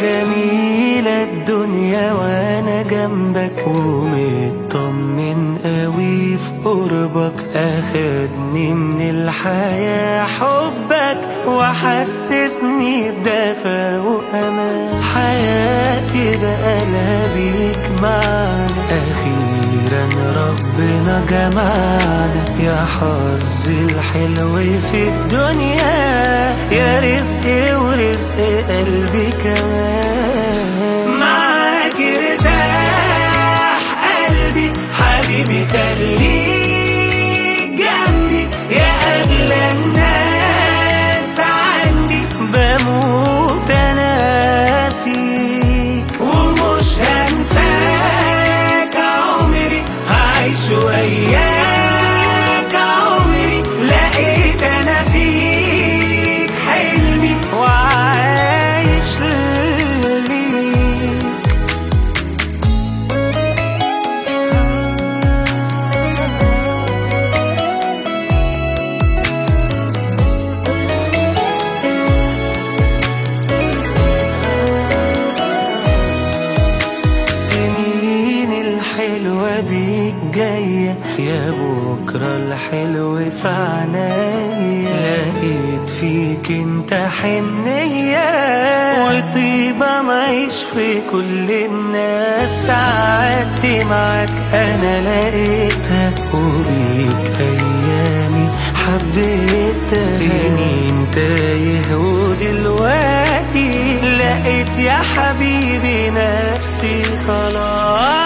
جميلة الدنيا وانا جنبك ومطمن قوي في قربك اخدني من الحياة حبك وحسسني بدفى وامان حياتي بقى بيك معانا اخيرا ربنا جمعنا يا حظ الحلو في الدنيا يا رزق ورزق قلبي كمان معاك ارتاح قلبي حبيبي خليك جنبي يا اغلى الناس عندي بموت انا فيك ومش هنساك عمري هعيش وياك عمري لقيت انا فيك حلمي وعايش ليك سنين الحلوة بيك جاية يا بكرة الحلو في عنايا لقيت فيك انت حنية وطيبة معيش في كل الناس سعادتي معاك انا لقيتها وبيك ايامي حبيتها سنين تايه ودلوقتي لقيت يا حبيبي نفسي خلاص